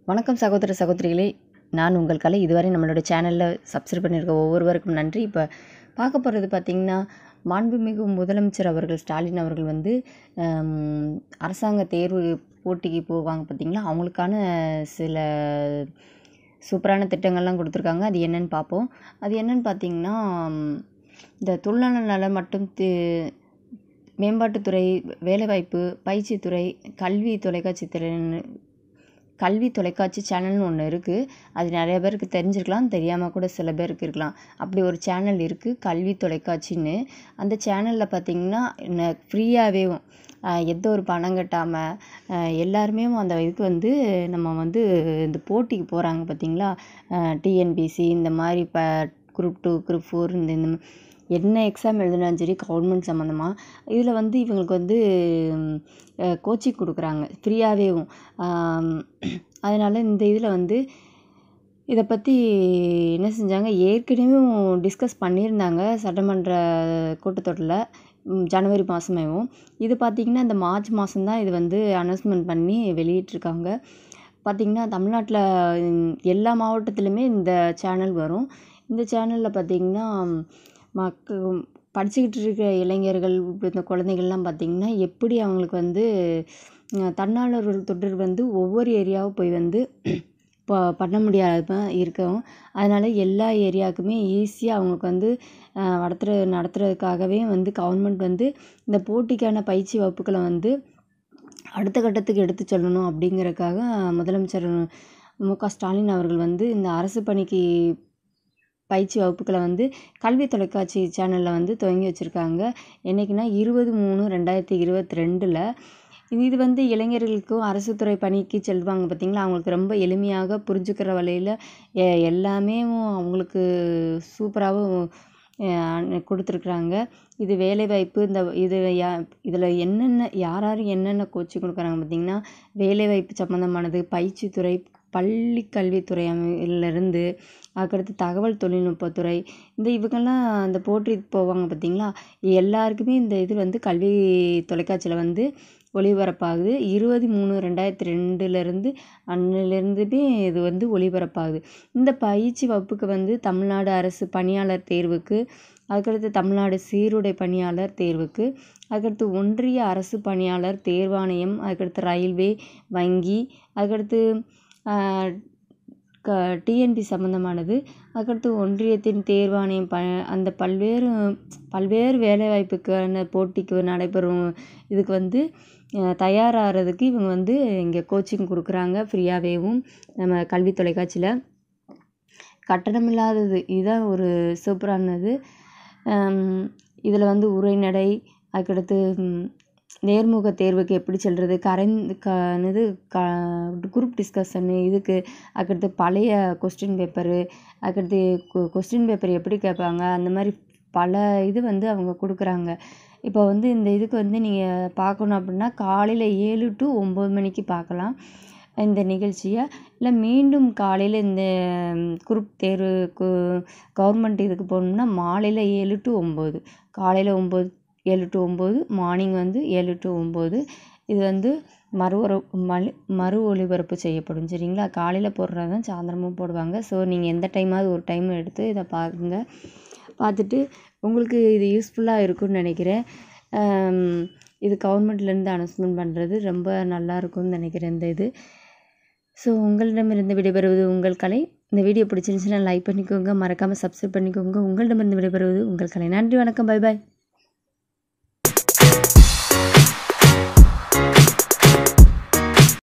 வணக்கம் சகோதர சகோதரிகளே நான் உங்கள் கலை இதுவரை நம்மளோட சேனலில் சப்ஸ்கிரைப் பண்ணியிருக்க ஒவ்வொருவருக்கும் நன்றி இப்போ பார்க்க போகிறது பார்த்திங்கன்னா மாண்புமிகு முதலமைச்சர் அவர்கள் ஸ்டாலின் அவர்கள் வந்து ஹம், அரசாங்க தேர்வு போட்டிக்கு போவாங்க பார்த்திங்களா அவங்களுக்கான சில சூப்பரான திட்டங்கள்லாம் கொடுத்துருக்காங்க அது என்னன்னு பார்ப்போம் அது என்னன்னு பார்த்தீங்கன்னா ஹம், இந்த தொழிலாளர் நல மற்றும் தி- மேம்பாட்டுத்துறை வேலைவாய்ப்பு பயிற்சித்துறை கல்வி தொலைக்காட்சி திறன் கல்வி தொலைக்காட்சி சேனல்னு ஒன்று இருக்குது அது நிறைய பேருக்கு தெரிஞ்சிருக்கலாம் தெரியாமல் கூட சில பேருக்கு இருக்கலாம் அப்படி ஒரு சேனல் இருக்குது கல்வி தொலைக்காட்சின்னு அந்த சேனலில் பார்த்தீங்கன்னா ஃப்ரீயாகவே எந்த ஒரு பணம் கட்டாமல் எல்லாருமே அந்த இதுக்கு வந்து நம்ம வந்து இந்த போட்டிக்கு போகிறாங்க பார்த்தீங்களா டிஎன்பிசி இந்த மாதிரி இப்போ குரூப் டூ குரூப் ஃபோர் இந்த இந்த ம- என்ன எக்ஸாம் எழுதினாலும் சரி கவர்மெண்ட் சம்மந்தமாக இதில் வந்து இவங்களுக்கு வந்து கோச்சிங் கொடுக்குறாங்க ஃப்ரீயாகவேவும் அதனால் இந்த இதில் வந்து இதை பற்றி என்ன செஞ்சாங்க ஏற்கனவே டிஸ்கஸ் பண்ணியிருந்தாங்க சட்டமன்ற கூட்டத்தொடரில் ம், ஜனவரி மாதமேவும் இது பார்த்திங்கன்னா இந்த மார்ச் மாதம்தான் இது வந்து அனௌன்ஸ்மெண்ட் பண்ணி வெளியிட்டிருக்காங்க பார்த்திங்கன்னா தமிழ்நாட்டில் எல்லா மாவட்டத்துலையுமே இந்த சேனல் வரும் இந்த சேனலில் பார்த்திங்கன்னா மக்கள் படிச்சுக்கிட்டு இருக்க இளைஞர்கள் இப்ப இந்த குழந்தைகள்லாம் பார்த்திங்கன்னா எப்படி அவங்களுக்கு வந்து அஹ், தன்னார்வலர்கள் தொண்டர் வந்து ஒவ்வொரு ஏரியாவும் போய் வந்து ப பண்ண முடியாத இருக்கும் அதனால் எல்லா ஏரியாவுக்குமே ஈஸியாக அவங்களுக்கு வந்து அஹ், நடத்துகிற நடத்துறதுக்காகவே வந்து கவர்மெண்ட் வந்து இந்த போட்டிக்கான பயிற்சி வகுப்புகளை வந்து அடுத்த கட்டத்துக்கு எடுத்து செல்லணும் அப்படிங்கறக்காக முதலமைச்சர் மு க ஸ்டாலின் அவர்கள் வந்து இந்த அரசு பணிக்கு பயிற்சி வகுப்புகளை வந்து கல்வி தொலைக்காட்சி சேனலில் வந்து துவங்கி வச்சுருக்காங்க என்றைக்குன்னா இருபது மூணு ரெண்டாயிரத்தி இருபத்தி ரெண்டில் இது வந்து இளைஞர்களுக்கும் அரசு துறை பணிக்கு செல்வாங்க பார்த்தீங்களா அவங்களுக்கு ரொம்ப எளிமையாக புரிஞ்சுக்கிற வழியில் எல்லாமே அவங்களுக்கு சூப்பராகவும் கொடுத்துருக்குறாங்க இது வேலைவாய்ப்பு இந்த இது யா இதில் என்னென்ன யார் யார் என்னென்ன கோச்சிங் கொடுக்குறாங்க பார்த்தீங்கன்னா வேலைவாய்ப்பு சம்மந்தமானது பயிற்சித்துறை பள்ளி கல்வித்துறை இருந்து அதுக்கடுத்து தகவல் தொழில்நுட்பத்துறை இந்த இவங்கெல்லாம் இந்த போட்டி போவாங்க பார்த்தீங்களா எல்லாருக்குமே இந்த இது வந்து கல்வி தொலைக்காட்சியில் வந்து ஒளிபரப்பாகுது இருபது மூணு ரெண்டாயிரத்தி ரெண்டுலேருந்து அன்னிலேருந்துமே இது வந்து ஒளிபரப்பாகுது இந்த பயிற்சி வகுப்புக்கு வந்து தமிழ்நாடு அரசு பணியாளர் தேர்வுக்கு அதுக்கடுத்து தமிழ்நாடு சீருடை பணியாளர் தேர்வுக்கு அதுக்கடுத்து ஒன்றிய அரசு பணியாளர் தேர்வாணையம் அதுக்கடுத்து ரயில்வே வங்கி அதுக்கடுத்து ஆஹ், க டிஎன்பி சம்மந்தமானது அதுக்கடுத்து ஒன்றியத்தின் தேர்வாணையம் ப அந்த பல்வேறு பல்வேறு வேலைவாய்ப்புக்கான போட்டிக்கு நடைபெறும் இதுக்கு வந்து அஹ், தயாராகிறதுக்கு இவங்க வந்து இங்கே கோச்சிங் கொடுக்குறாங்க ஃப்ரீயாகவேவும் நம்ம கல்வி தொலைக்காட்சியில் கட்டணம் இல்லாதது இதுதான் ஒரு சூப்பரானது இதில் வந்து உரைநடை அதுக்கடுத்து ம், நேர்முக தேர்வுக்கு எப்படி செல்வது கரைந்து க இது க குரூப் டிஸ்கஷனு இதுக்கு அதுக்கடுத்து பழைய கொஸ்டின் பேப்பரு அதுக்கடுத்து கொஸ்டின் பேப்பர் எப்படி கேட்பாங்க அந்த மாதிரி பல இது வந்து அவங்க கொடுக்குறாங்க இப்போ வந்து இந்த இதுக்கு வந்து நீங்கள் பார்க்கணும் அப்படின்னா காலையில் ஏழு டு ஒம்பது மணிக்கு பார்க்கலாம் இந்த நிகழ்ச்சியை இல்லை மீண்டும் காலையில் இந்த குரூப் தேர்வுக்கு கவர்மெண்ட் இதுக்கு போகணும்னா மாலையில் ஏழு டு ஒம்பது காலையில் ஒம்பது ஏழு டு ஒம்பது மார்னிங் வந்து ஏழு டு ஒம்பது இது வந்து மறு ஒரு மலு மறு ஒளிபரப்பு செய்யப்படும் சரிங்களா காலையில் போடுறது தான் சாயந்தரமும் போடுவாங்க ஸோ நீங்கள் எந்த டைமாவது ஒரு டைம் எடுத்து இதை பாருங்க பார்த்துட்டு உங்களுக்கு இது யூஸ்ஃபுல்லாக இருக்கும்னு நினைக்கிறேன் ஆம், இது கவர்மெண்ட்லேருந்து அனௌன்ஸ்மெண்ட் பண்ணுறது ரொம்ப நல்லா இருக்கும்னு நினைக்கிறேன் இந்த இது ஸோ உங்களிடமிருந்து விடைபெறுவது உங்கள் கலை இந்த வீடியோ பிடிச்சிருந்துச்சுன்னா லைக் பண்ணிக்கோங்க மறக்காமல் சப்ஸ்கிரைப் பண்ணிக்கோங்க உங்களிடமிருந்து விடைபெறுவது உங்கள் கலை நன்றி வணக்கம் பை பாய்